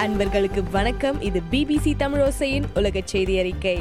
அன்பர்களுக்கு வணக்கம் இது பிபிசி தமிழோசையின் உலக செய்தி அறிக்கை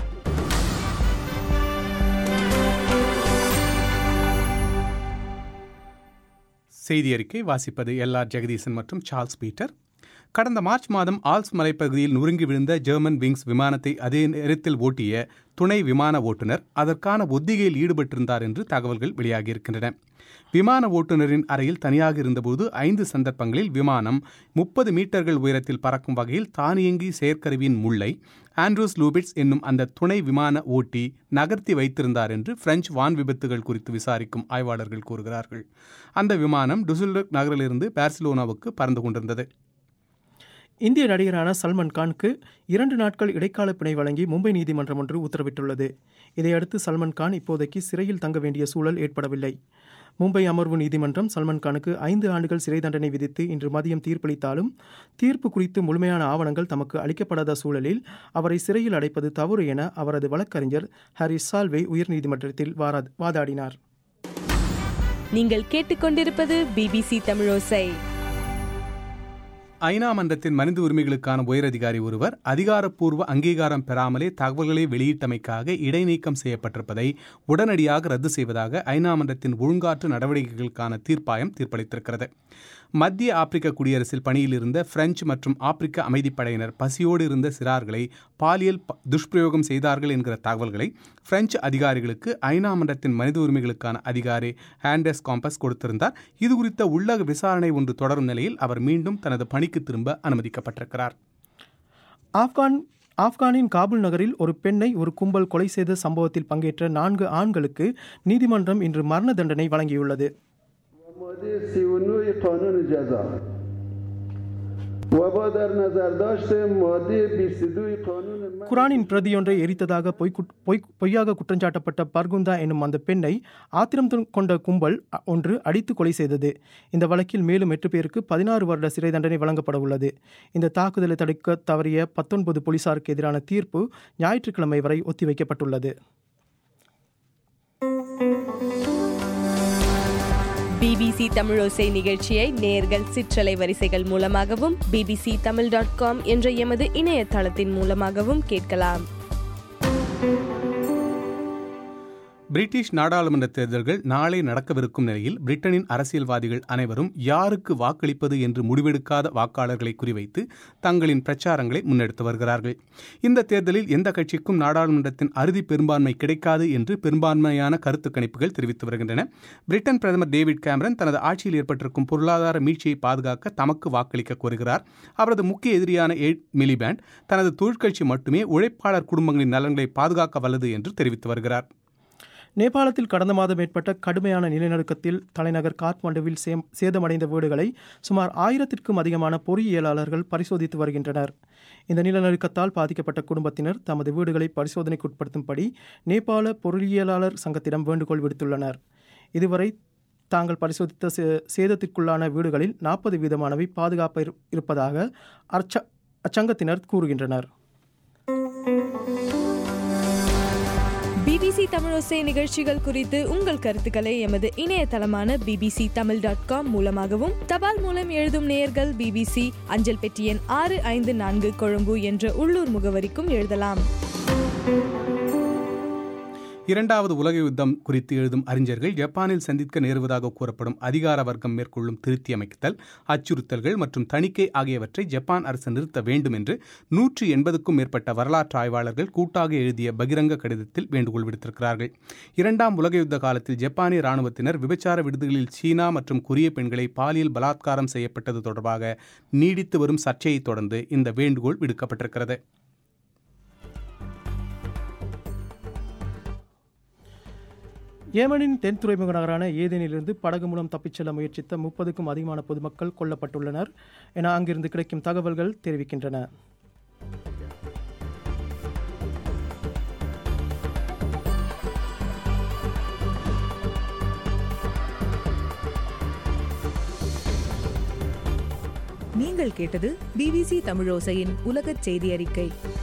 செய்தி அறிக்கை வாசிப்பது எல் ஆர் ஜெகதீசன் மற்றும் சார்ல்ஸ் பீட்டர் கடந்த மார்ச் மாதம் ஆல்ஸ் மலைப்பகுதியில் நொறுங்கி விழுந்த ஜெர்மன் விங்ஸ் விமானத்தை அதே நேரத்தில் ஓட்டிய துணை விமான ஓட்டுநர் அதற்கான ஒத்திகையில் ஈடுபட்டிருந்தார் என்று தகவல்கள் வெளியாகியிருக்கின்றன விமான ஓட்டுநரின் அறையில் தனியாக இருந்தபோது ஐந்து சந்தர்ப்பங்களில் விமானம் முப்பது மீட்டர்கள் உயரத்தில் பறக்கும் வகையில் தானியங்கி செயற்கருவியின் முள்ளை ஆண்ட்ரூஸ் லூபிட்ஸ் என்னும் அந்த துணை விமான ஓட்டி நகர்த்தி வைத்திருந்தார் என்று பிரெஞ்சு வான் விபத்துகள் குறித்து விசாரிக்கும் ஆய்வாளர்கள் கூறுகிறார்கள் அந்த விமானம் டுசுல்டர்க் நகரிலிருந்து பார்சிலோனாவுக்கு பறந்து கொண்டிருந்தது இந்திய நடிகரான சல்மான் கானுக்கு இரண்டு நாட்கள் இடைக்கால பிணை வழங்கி மும்பை நீதிமன்றம் ஒன்று உத்தரவிட்டுள்ளது இதையடுத்து சல்மான் கான் இப்போதைக்கு சிறையில் தங்க வேண்டிய சூழல் ஏற்படவில்லை மும்பை அமர்வு நீதிமன்றம் சல்மான் கானுக்கு ஐந்து ஆண்டுகள் சிறை தண்டனை விதித்து இன்று மதியம் தீர்ப்பளித்தாலும் தீர்ப்பு குறித்து முழுமையான ஆவணங்கள் தமக்கு அளிக்கப்படாத சூழலில் அவரை சிறையில் அடைப்பது தவறு என அவரது வழக்கறிஞர் ஹாரிஸ் சால்வே உயர்நீதிமன்றத்தில் வாரா- வாதாடினார் நீங்கள் கேட்டுக்கொண்டிருப்பது பிபிசி தமிழோசை ஐநா மன்றத்தின் மனித உரிமைகளுக்கான உயரதிகாரி ஒருவர் அதிகாரப்பூர்வ அங்கீகாரம் பெறாமலே தகவல்களை வெளியிட்டமைக்காக இடைநீக்கம் செய்யப்பட்டிருப்பதை உடனடியாக ரத்து செய்வதாக ஐநா மன்றத்தின் ஒழுங்காற்று நடவடிக்கைகளுக்கான தீர்ப்பாயம் தீர்ப்பளித்திருக்கிறது மத்திய ஆப்பிரிக்க குடியரசில் பணியில் இருந்த பிரெஞ்சு மற்றும் ஆப்பிரிக்க அமைதிப்படையினர் பசியோடு இருந்த சிறார்களை பாலியல் ப- துஷ்பிரயோகம் செய்தார்கள் என்கிற தகவல்களை பிரெஞ்சு அதிகாரிகளுக்கு ஐநா மன்றத்தின் மனித உரிமைகளுக்கான அதிகாரி ஹேண்டஸ் காம்பஸ் கொடுத்திருந்தார் இது குறித்த உள்ளக விசாரணை ஒன்று தொடரும் நிலையில் அவர் மீண்டும் தனது பணிக்கு திரும்ப அனுமதிக்கப்பட்டிருக்கிறார் ஆப்கான் ஆப்கானின் காபூல் நகரில் ஒரு பெண்ணை ஒரு கும்பல் கொலை செய்த சம்பவத்தில் பங்கேற்ற நான்கு ஆண்களுக்கு நீதிமன்றம் இன்று மரண தண்டனை வழங்கியுள்ளது ماده 39 قانون جزا و با در نظر داشته ماده 22 قانون من குரானின் பிரதியொன்றை எரித்ததாக பொய் குட்- பொய் பொய்யாக குற்றஞ்சாட்டப்பட்ட பர்குந்தா என்னும் அந்த பெண்ணை ஆத்திரம் து- கொண்ட கும்பல் அ- ஒன்று அடித்து கொலை செய்தது இந்த வழக்கில் மேலும் எட்டு பேருக்கு பதினாறு வருட சிறை தண்டனை வழங்கப்பட உள்ளது இந்த தாக்குதலை தடுக்க தவறிய பத்தொன்பது போலீசாருக்கு எதிரான தீர்ப்பு ஞாயிற்றுக்கிழமை வரை ஒத்திவைக்கப்பட்டுள்ளது பிபிசி தமிழோசை நிகழ்ச்சியை நேர்கள் சிற்றலை வரிசைகள் மூலமாகவும் பிபிசி தமிழ் டாட் காம் என்ற எமது இணையதளத்தின் மூலமாகவும் கேட்கலாம் பிரிட்டிஷ் நாடாளுமன்ற தேர்தல்கள் நாளை நடக்கவிருக்கும் நிலையில் பிரிட்டனின் அரசியல்வாதிகள் அனைவரும் யாருக்கு வாக்களிப்பது என்று முடிவெடுக்காத வாக்காளர்களை குறிவைத்து தங்களின் பிரச்சாரங்களை முன்னெடுத்து வருகிறார்கள் இந்த தேர்தலில் எந்த கட்சிக்கும் நாடாளுமன்றத்தின் அறுதி பெரும்பான்மை கிடைக்காது என்று பெரும்பான்மையான கருத்து கணிப்புகள் தெரிவித்து வருகின்றன பிரிட்டன் பிரதமர் டேவிட் கேமரன் தனது ஆட்சியில் ஏற்பட்டிருக்கும் பொருளாதார மீட்சியை பாதுகாக்க தமக்கு வாக்களிக்க கோருகிறார் அவரது முக்கிய எதிரியான எய்ட் மிலிபேண்ட் தனது தொழிற்கட்சி மட்டுமே உழைப்பாளர் குடும்பங்களின் நலன்களை பாதுகாக்க வல்லது என்று தெரிவித்து வருகிறார் நேபாளத்தில் கடந்த மாதம் ஏற்பட்ட கடுமையான நிலநடுக்கத்தில் தலைநகர் காத்மண்டுவில் சேம் சேதமடைந்த வீடுகளை சுமார் ஆயிரத்திற்கும் அதிகமான பொறியியலாளர்கள் பரிசோதித்து வருகின்றனர் இந்த நிலநடுக்கத்தால் பாதிக்கப்பட்ட குடும்பத்தினர் தமது வீடுகளை பரிசோதனைக்குட்படுத்தும்படி நேபாள பொறியியலாளர் சங்கத்திடம் வேண்டுகோள் விடுத்துள்ளனர் இதுவரை தாங்கள் பரிசோதித்த சே- சேதத்திற்குள்ளான வீடுகளில் நாற்பது வீதமானவை பாதுகாப்பு இரு- இருப்பதாக அச்ச அச்சங்கத்தினர் கூறுகின்றனர் பிபிசி தமிழோசை நிகழ்ச்சிகள் குறித்து உங்கள் கருத்துக்களை எமது இணையதளமான பிபிசி தமிழ் டாட் காம் மூலமாகவும் தபால் மூலம் எழுதும் நேயர்கள் பிபிசி அஞ்சல் பெட்டி எண் ஆறு ஐந்து நான்கு கொழும்பு என்ற உள்ளூர் முகவரிக்கும் எழுதலாம் இரண்டாவது உலக யுத்தம் குறித்து எழுதும் அறிஞர்கள் ஜப்பானில் சந்திக்க நேருவதாக கூறப்படும் அதிகார வர்க்கம் மேற்கொள்ளும் திருத்தியமைத்தல் அச்சுறுத்தல்கள் மற்றும் தணிக்கை ஆகியவற்றை ஜப்பான் அரசு நிறுத்த வேண்டும் என்று நூற்றி எண்பதுக்கும் மேற்பட்ட வரலாற்று ஆய்வாளர்கள் கூட்டாக எழுதிய பகிரங்க கடிதத்தில் வேண்டுகோள் விடுத்திருக்கிறார்கள் இரண்டாம் உலக யுத்த காலத்தில் ஜப்பானிய ராணுவத்தினர் விபச்சார விடுதிகளில் சீனா மற்றும் கொரிய பெண்களை பாலியல் பலாத்காரம் செய்யப்பட்டது தொடர்பாக நீடித்து வரும் சர்ச்சையை தொடர்ந்து இந்த வேண்டுகோள் விடுக்கப்பட்டிருக்கிறது ஏமனின் தென் துறைமுக நகரான ஏதேனிலிருந்து படகு மூலம் தப்பிச் செல்ல முயற்சித்த முப்பதுக்கும் அதிகமான பொதுமக்கள் கொல்லப்பட்டுள்ளனர் என அங்கிருந்து கிடைக்கும் தகவல்கள் தெரிவிக்கின்றன நீங்கள் கேட்டது பிபிசி தமிழோசையின் உலகச் செய்தி அறிக்கை